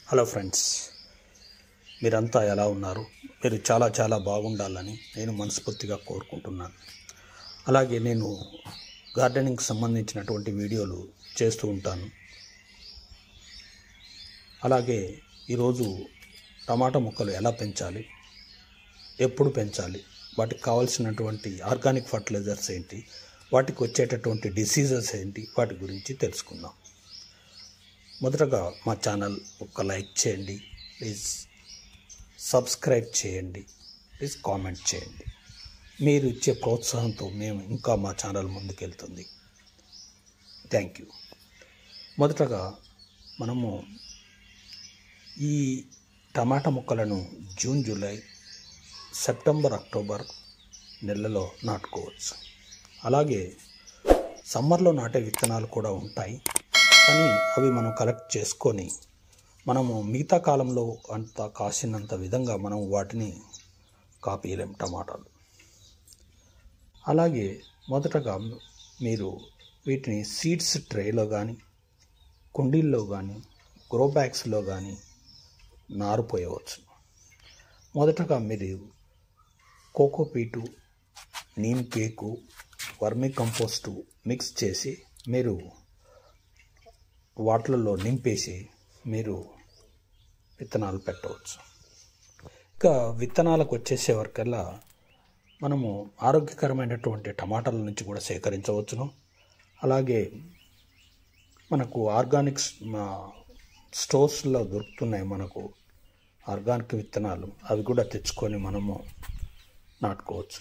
hello friends మీరంతా ఎలా ఉన్నారు మీరు చాలా చాలా బాగుండాలని నేను మనస్ఫూర్తిగా కోరుకుంటున్నాను అలాగే నేను గార్డెనింగ్కి సంబంధించినటువంటి వీడియోలు చేస్తూ ఉంటాను అలాగే ఈరోజు టమాటా మొక్కలు ఎలా పెంచాలి ఎప్పుడు పెంచాలి వాటికి కావాల్సినటువంటి ఆర్గానిక్ ఫర్టిలైజర్స్ ఏంటి వాటికి వచ్చేటటువంటి డిసీజెస్ ఏంటి వాటి గురించి తెలుసుకుందాం మొదటగా మా ఛానల్ ఒక లైక్ చేయండి ప్లీజ్ సబ్స్క్రైబ్ చేయండి ప్లీజ్ కామెంట్ చేయండి మీరు ఇచ్చే ప్రోత్సాహంతో మేము ఇంకా మా ఛానల్ ముందుకెళ్తుంది థ్యాంక్ యూ మొదటగా మనము ఈ టమాటా మొక్కలను జూన్ జూలై సెప్టెంబర్ అక్టోబర్ నెలలో నాటుకోవచ్చు అలాగే సమ్మర్లో నాటే విత్తనాలు కూడా ఉంటాయి కానీ అవి మనం కలెక్ట్ చేసుకొని మనము మిగతా కాలంలో అంత కాసినంత విధంగా మనం వాటిని కాపీయలేం టమాటాలు అలాగే మొదటగా మీరు వీటిని సీడ్స్ ట్రేలో కానీ కుండీల్లో కానీ గ్రో బ్యాగ్స్లో కానీ నారు పోయవచ్చు మొదటగా మీరు cocopeat neem cake vermicompost mix చేసి మీరు వాటిలలో నింపేసి మీరు విత్తనాలు పెట్టవచ్చు ఇక విత్తనాలకు వచ్చేసే వరకల్లా మనము ఆరోగ్యకరమైనటువంటి టమాటాల నుంచి కూడా సేకరించవచ్చును అలాగే మనకు ఆర్గానిక్స్ స్టోర్స్లో దొరుకుతున్నాయి మనకు ఆర్గానిక్ విత్తనాలు అవి కూడా తెచ్చుకొని మనము నాటుకోవచ్చు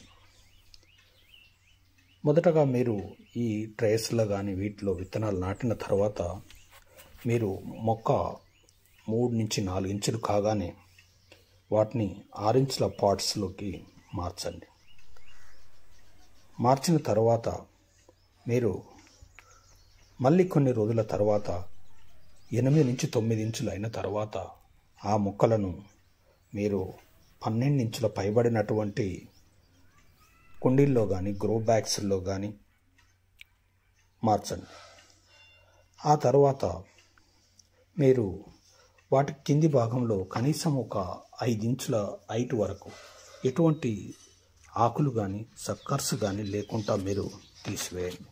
మొదటగా మీరు ఈ ట్రేస్లో కానీ వీటిలో విత్తనాలు నాటిన తర్వాత మీరు మొక్క మూడు నుంచి నాలుగు ఇంచులు కాగానే వాటిని ఆరించుల పాట్స్లోకి మార్చండి మార్చిన తర్వాత మీరు మళ్ళీ కొన్ని రోజుల తర్వాత ఎనిమిది నుంచి తొమ్మిది ఇంచులు అయిన తర్వాత ఆ మొక్కలను మీరు పన్నెండు ఇంచుల పైబడినటువంటి కుండీల్లో కానీ గ్రో బ్యాగ్స్లో కానీ మార్చండి ఆ తర్వాత మీరు వాటి కింది భాగంలో కనీసం ఒక ఐదు ఇంచుల హైట్ వరకు ఎటువంటి ఆకులు కానీ సక్కర్స్ కానీ లేకుండా మీరు తీసివేయండి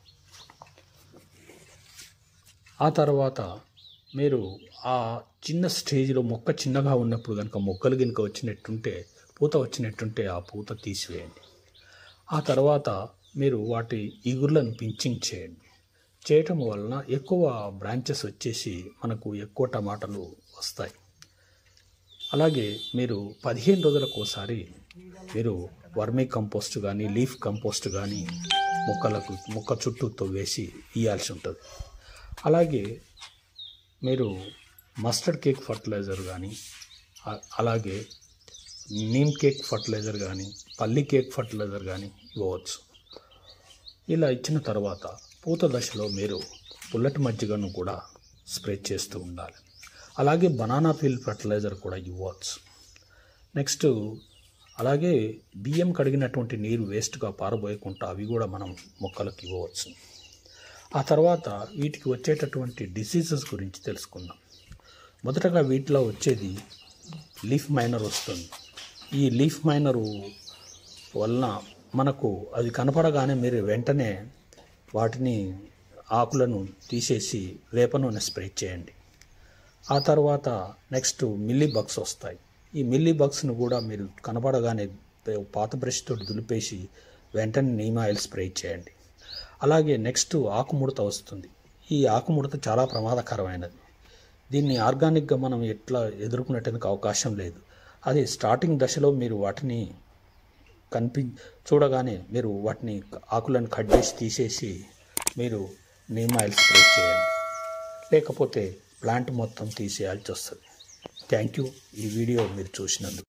ఆ తర్వాత మీరు ఆ చిన్న స్టేజ్లో మొక్క చిన్నగా ఉన్నప్పుడు కనుక మొక్కలు కనుక వచ్చినట్టుంటే పూత వచ్చినట్టుంటే ఆ పూత తీసివేయండి ఆ తర్వాత మీరు వాటి ఇగుర్లను పించింగ్ చేయండి చేయటం వలన ఎక్కువ బ్రాంచెస్ వచ్చేసి మనకు ఎక్కువ టమాటాలు వస్తాయి అలాగే మీరు పదిహేను రోజులకు ఒకసారి మీరు వర్మీ కంపోస్ట్ కానీ లీఫ్ కంపోస్ట్ కానీ మొక్కలకు మొక్క చుట్టూతో వేసి ఇవ్వాల్సి ఉంటుంది అలాగే మీరు మస్టర్డ్ కేక్ ఫర్టిలైజర్ కానీ అలాగే నీమ్ కేక్ ఫర్టిలైజర్ కానీ పల్లి కేక్ ఫర్టిలైజర్ కానీ ఇవ్వవచ్చు ఇలా ఇచ్చిన తర్వాత పూత దశలో మీరు పుల్లటి మజ్జిగను కూడా స్ప్రే చేస్తూ ఉండాలి అలాగే బనానా పీల్ ఫర్టిలైజర్ కూడా ఇవ్వచ్చు నెక్స్ట్ అలాగే బియ్యం కడిగినటువంటి నీరు వేస్ట్గా పారబోయకుండా అవి కూడా మనం మొక్కలకు ఇవ్వవచ్చు ఆ తర్వాత వీటికి వచ్చేటటువంటి డిసీజెస్ గురించి తెలుసుకుందాం మొదటగా వీటిలో వచ్చేది లీఫ్ మైనర్ వస్తుంది ఈ లీఫ్ మైనరు వలన మనకు అది కనపడగానే మీరు వెంటనే వాటిని ఆకులను తీసేసి వేప నూనె స్ప్రే చేయండి ఆ తర్వాత నెక్స్ట్ మిల్లీ బగ్స్ వస్తాయి ఈ మిల్లీ బగ్స్ను కూడా మీరు కనపడగానే పాత బ్రష్ తోటి దులిపేసి వెంటనే నీమ్ ఆయిల్ స్ప్రే చేయండి అలాగే నెక్స్ట్ ఆకుముడత వస్తుంది ఈ ఆకుముడత చాలా ప్రమాదకరమైనది దీన్ని ఆర్గానిక్గా మనం ఎట్లా ఎదుర్కొనేటందుకు అవకాశం లేదు అది స్టార్టింగ్ దశలో మీరు వాటిని కనిపి చూడగానే మీరు వాటిని ఆకులను కట్ చేసి తీసేసి మీరు నీమ్ ఆయిల్ స్ప్రే చేయండి లేకపోతే ప్లాంట్ మొత్తం తీసేయాల్సి వస్తుంది థ్యాంక్ యూ ఈ వీడియో మీరు చూసినందుకు